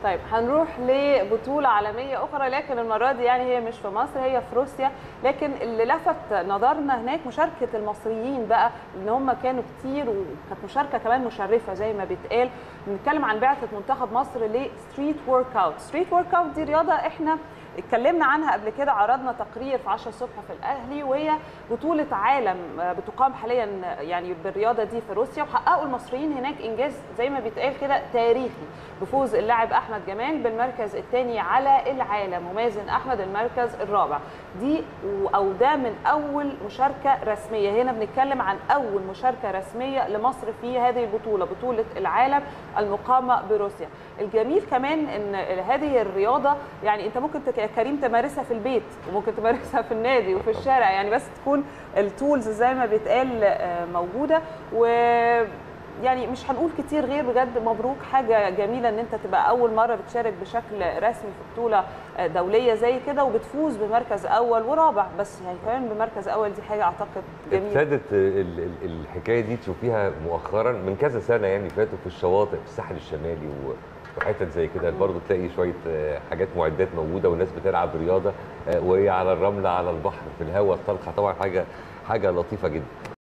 طيب هنروح لبطولة عالمية أخرى لكن المرة دي يعني هي مش في مصر هي في روسيا لكن اللي لفت نظرنا هناك مشاركة المصريين بقى إن هم كانوا كتير وكانت مشاركة كمان مشرفة زي ما بيتقال بنتكلم عن بعثة منتخب مصر لستريت ورك أوت ستريت ورك أوت دي رياضة إحنا اتكلمنا عنها قبل كده عرضنا تقرير في 10 الصبح في الاهلي وهي بطوله عالم بتقام حاليا يعني بالرياضه دي في روسيا وحققوا المصريين هناك انجاز زي ما بيتقال كده تاريخي بفوز اللاعب احمد جمال بالمركز الثاني على العالم ومازن احمد المركز الرابع دي او ده من اول مشاركه رسميه هنا بنتكلم عن اول مشاركه رسميه لمصر في هذه البطوله بطوله العالم المقامه بروسيا الجميل كمان ان هذه الرياضه يعني انت ممكن يا كريم تمارسها في البيت وممكن تمارسها في النادي وفي الشارع يعني بس تكون التولز زي ما بيتقال موجوده و يعني مش هنقول كتير غير بجد مبروك حاجه جميله ان انت تبقى اول مره بتشارك بشكل رسمي في بطوله دوليه زي كده وبتفوز بمركز اول ورابع بس يعني كمان بمركز اول دي حاجه اعتقد جميله ابتدت الحكايه دي تشوفيها مؤخرا من كذا سنه يعني فاتوا في الشواطئ في الساحل الشمالي و وحتت زي كده برضه تلاقي شويه حاجات معدات موجوده والناس بتلعب رياضه وهي على الرمله على البحر في الهواء الطلقه طبعا حاجه حاجه لطيفه جدا